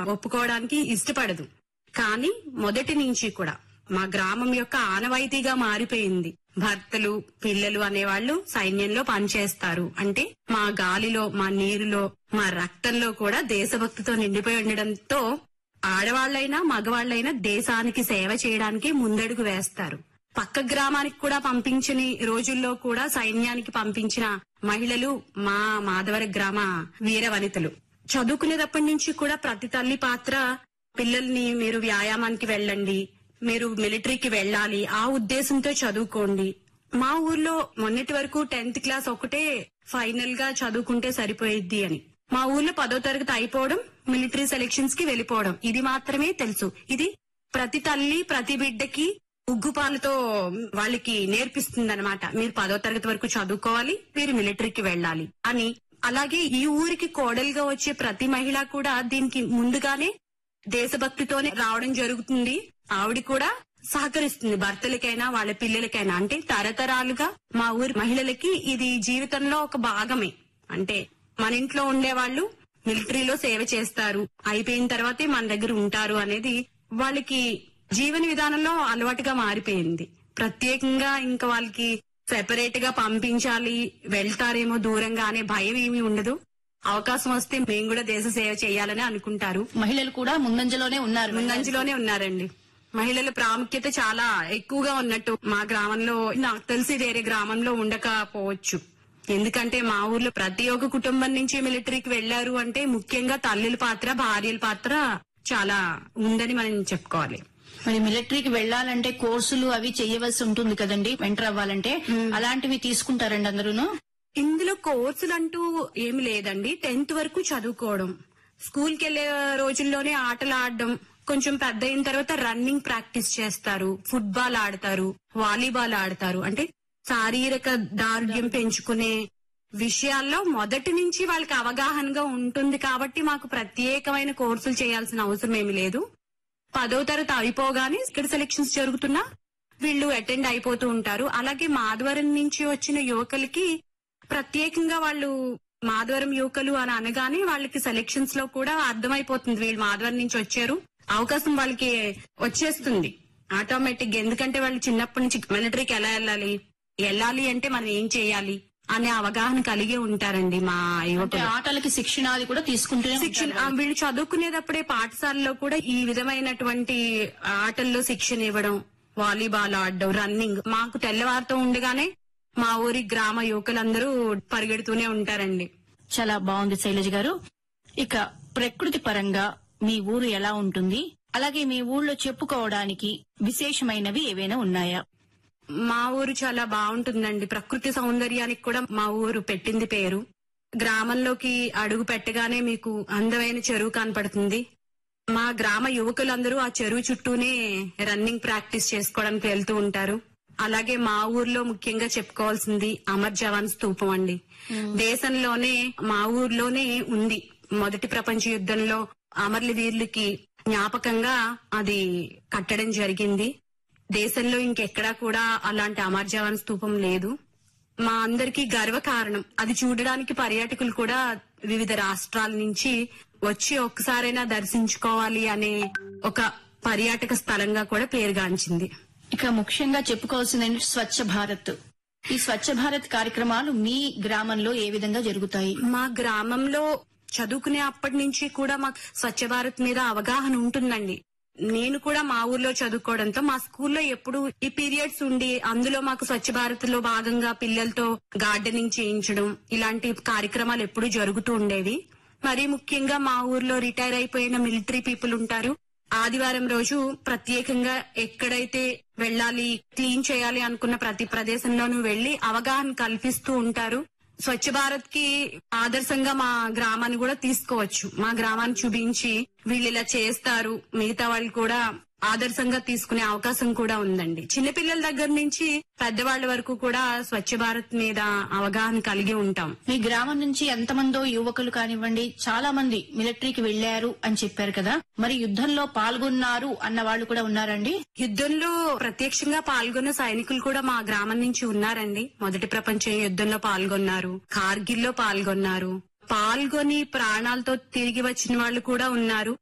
ఒప్పుకోవడానికి ఇష్టపడదు కానీ మొదటి నుంచి కూడా మా గ్రామం యొక్క ఆనవాయితీగా మారిపోయింది భర్తలు పిల్లలు అనేవాళ్లు సైన్యంలో పనిచేస్తారు అంటే మా గాలిలో మా నీరులో మా రక్తంలో కూడా దేశభక్తితో నిండిపోయి ఉండడంతో ఆడవాళ్లైనా మగవాళ్లైనా దేశానికి సేవ చేయడానికి ముందడుగు వేస్తారు పక్క గ్రామానికి కూడా పంపించని రోజుల్లో కూడా సైన్యానికి పంపించిన మహిళలు మా మాధవర గ్రామ వీర వనితలు చదువుకునేటప్పటి నుంచి కూడా ప్రతి తల్లి పాత్ర పిల్లల్ని మీరు వ్యాయామానికి వెళ్ళండి మీరు మిలిటరీకి వెళ్ళాలి ఆ ఉద్దేశంతో చదువుకోండి మా ఊర్లో మొన్నటి వరకు టెన్త్ క్లాస్ ఒకటే ఫైనల్ గా చదువుకుంటే సరిపోయిద్ది అని మా ఊర్లో పదో తరగతి అయిపోవడం మిలిటరీ సెలక్షన్స్ కి వెళ్ళిపోవడం ఇది మాత్రమే తెలుసు ఇది ప్రతి తల్లి ప్రతి బిడ్డకి ఉగ్గుపాలతో వాళ్ళకి నేర్పిస్తుంది మీరు పదో తరగతి వరకు చదువుకోవాలి మీరు మిలిటరీకి వెళ్ళాలి అని అలాగే ఈ ఊరికి కోడలుగా వచ్చే ప్రతి మహిళ కూడా దీనికి ముందుగానే దేశభక్తితోనే రావడం జరుగుతుంది ఆవిడ కూడా సహకరిస్తుంది భర్తలకైనా వాళ్ళ పిల్లలకైనా అంటే తరతరాలుగా మా ఊరి మహిళలకి ఇది జీవితంలో ఒక భాగమే అంటే మన ఇంట్లో ఉండేవాళ్ళు మిలిటరీలో సేవ చేస్తారు అయిపోయిన తర్వాతే మన దగ్గర ఉంటారు అనేది వాళ్ళకి జీవన విధానంలో అలవాటుగా మారిపోయింది ప్రత్యేకంగా ఇంకా వాళ్ళకి సెపరేట్ గా పంపించాలి వెళ్తారేమో దూరంగా అనే భయం ఏమీ ఉండదు అవకాశం వస్తే మేము కూడా దేశ సేవ చేయాలని అనుకుంటారు మహిళలు కూడా ముందంజలోనే ఉన్నారు ముందంజలోనే ఉన్నారండి మహిళల ప్రాముఖ్యత చాలా ఎక్కువగా ఉన్నట్టు మా గ్రామంలో నాకు తెలిసి వేరే గ్రామంలో ఉండకపోవచ్చు ఎందుకంటే మా ఊర్లో ప్రతి ఒక్క కుటుంబం నుంచి మిలిటరీకి వెళ్లారు అంటే ముఖ్యంగా తల్లుల పాత్ర భార్యల పాత్ర చాలా ఉందని మనం చెప్పుకోవాలి మరి మిలిటరీకి వెళ్ళాలంటే కోర్సులు అవి చేయవలసి ఉంటుంది కదండి ఎంటర్ అవ్వాలంటే అలాంటివి తీసుకుంటారండి అందరూను ఇందులో కోర్సులు అంటూ ఏమి లేదండి టెన్త్ వరకు చదువుకోవడం స్కూల్ కి వెళ్లే రోజుల్లోనే ఆటలు ఆడడం కొంచెం పెద్ద అయిన తర్వాత రన్నింగ్ ప్రాక్టీస్ చేస్తారు ఫుట్బాల్ ఆడతారు వాలీబాల్ ఆడతారు అంటే శారీరక దారుఢ్యం పెంచుకునే విషయాల్లో మొదటి నుంచి వాళ్ళకి అవగాహనగా ఉంటుంది కాబట్టి మాకు ప్రత్యేకమైన కోర్సులు చేయాల్సిన అవసరం ఏమి లేదు పదో తరగతి అయిపోగానే ఇక్కడ సెలక్షన్స్ జరుగుతున్నా వీళ్ళు అటెండ్ అయిపోతూ ఉంటారు అలాగే మాధవరం నుంచి వచ్చిన యువకులకి ప్రత్యేకంగా వాళ్ళు మాధవరం యువకులు అని అనగానే వాళ్ళకి సెలక్షన్స్ లో కూడా అర్థమైపోతుంది వీళ్ళు మాధవరం నుంచి వచ్చారు అవకాశం వాళ్ళకి వచ్చేస్తుంది ఆటోమేటిక్ ఎందుకంటే వాళ్ళు చిన్నప్పటి నుంచి మిలిటరీకి ఎలా వెళ్ళాలి వెళ్ళాలి అంటే మనం ఏం చేయాలి అనే అవగాహన కలిగి ఉంటారండి మా అంటే యువకులు ఆటలకి శిక్షణ అది కూడా తీసుకుంటూనే శిక్షణ ఉంటారు. ఆ, వీళ్ళు చదువుకునేటప్పుడే పాఠశాలలో కూడా ఈ విధమైనటువంటి ఆటల్లో శిక్షణ ఇవ్వడం వాలీబాల్ ఆడడం రన్నింగ్ మాకు తెల్లవారుతో ఉండగానే మా ఊరి గ్రామ యువకులందరూ పరిగెడుతూనే ఉంటారండి చాలా బాగుంది శైలజ గారు ఇక ప్రకృతి పరంగా మీ ఊరు ఎలా ఉంటుంది అలాగే మీ ఊళ్ళో చెప్పుకోవడానికి విశేషమైనవి ఏవైనా ఉన్నాయా మా ఊరు చాలా బాగుంటుందండి ప్రకృతి సౌందర్యానికి కూడా మా ఊరు పెట్టింది పేరు గ్రామంలోకి అడుగు పెట్టగానే మీకు అందమైన చెరువు కనపడుతుంది మా గ్రామ యువకులందరూ ఆ చెరువు చుట్టూనే రన్నింగ్ ప్రాక్టీస్ చేసుకోవడానికి వెళ్తూ ఉంటారు అలాగే మా ఊర్లో ముఖ్యంగా చెప్పుకోవాల్సింది అమర్ జవాన్ స్తూపం అండి దేశంలోనే మా ఊర్లోనే ఉంది మొదటి ప్రపంచ యుద్ధంలో అమర్ల వీరులకి జ్ఞాపకంగా అది కట్టడం జరిగింది దేశంలో ఇంకెక్కడా కూడా అలాంటి అమర్ జవాన్ స్తూపం లేదు మా అందరికీ గర్వ కారణం అది చూడడానికి పర్యాటకులు కూడా వివిధ రాష్ట్రాల నుంచి వచ్చి ఒక్కసారైనా దర్శించుకోవాలి అనే ఒక పర్యాటక స్థలంగా కూడా పేరుగాంచింది ఇక ముఖ్యంగా చెప్పుకోవాల్సింది ఏంటంటే స్వచ్ఛ భారత్ ఈ స్వచ్ఛ భారత్ కార్యక్రమాలు మీ గ్రామంలో ఏ విధంగా జరుగుతాయి మా గ్రామంలో చదువుకునే అప్పటి నుంచి కూడా మాకు స్వచ్ఛ భారత్ మీద అవగాహన ఉంటుందండి నేను కూడా మా ఊర్లో చదువుకోవడంతో మా స్కూల్లో ఎప్పుడు ఈ పీరియడ్స్ ఉండి అందులో మాకు స్వచ్ఛ భారత్ లో భాగంగా పిల్లలతో గార్డెనింగ్ చేయించడం ఇలాంటి కార్యక్రమాలు ఎప్పుడు జరుగుతూ ఉండేవి మరీ ముఖ్యంగా మా ఊర్లో రిటైర్ అయిపోయిన మిలిటరీ పీపుల్ ఉంటారు ఆదివారం రోజు ప్రత్యేకంగా ఎక్కడైతే వెళ్ళాలి క్లీన్ చేయాలి అనుకున్న ప్రతి ప్రదేశంలోనూ వెళ్లి అవగాహన కల్పిస్తూ ఉంటారు స్వచ్ఛ భారత్ కి ఆదర్శంగా మా గ్రామాన్ని కూడా తీసుకోవచ్చు మా గ్రామాన్ని చూపించి వీళ్ళు ఇలా చేస్తారు మిగతా వాళ్ళు కూడా ఆదర్శంగా తీసుకునే అవకాశం కూడా ఉందండి చిన్నపిల్లల దగ్గర నుంచి పెద్దవాళ్ల వరకు కూడా స్వచ్ఛ భారత్ మీద అవగాహన కలిగి ఉంటాం మీ గ్రామం నుంచి ఎంతమందో యువకులు కానివ్వండి చాలా మంది మిలిటరీకి వెళ్లారు అని చెప్పారు కదా మరి యుద్ధంలో పాల్గొన్నారు అన్న వాళ్ళు కూడా ఉన్నారండి యుద్ధంలో ప్రత్యక్షంగా పాల్గొన్న సైనికులు కూడా మా గ్రామం నుంచి ఉన్నారండి మొదటి ప్రపంచ యుద్ధంలో పాల్గొన్నారు కార్గిల్లో పాల్గొన్నారు పాల్గొని ప్రాణాలతో తిరిగి వచ్చిన వాళ్ళు కూడా ఉన్నారు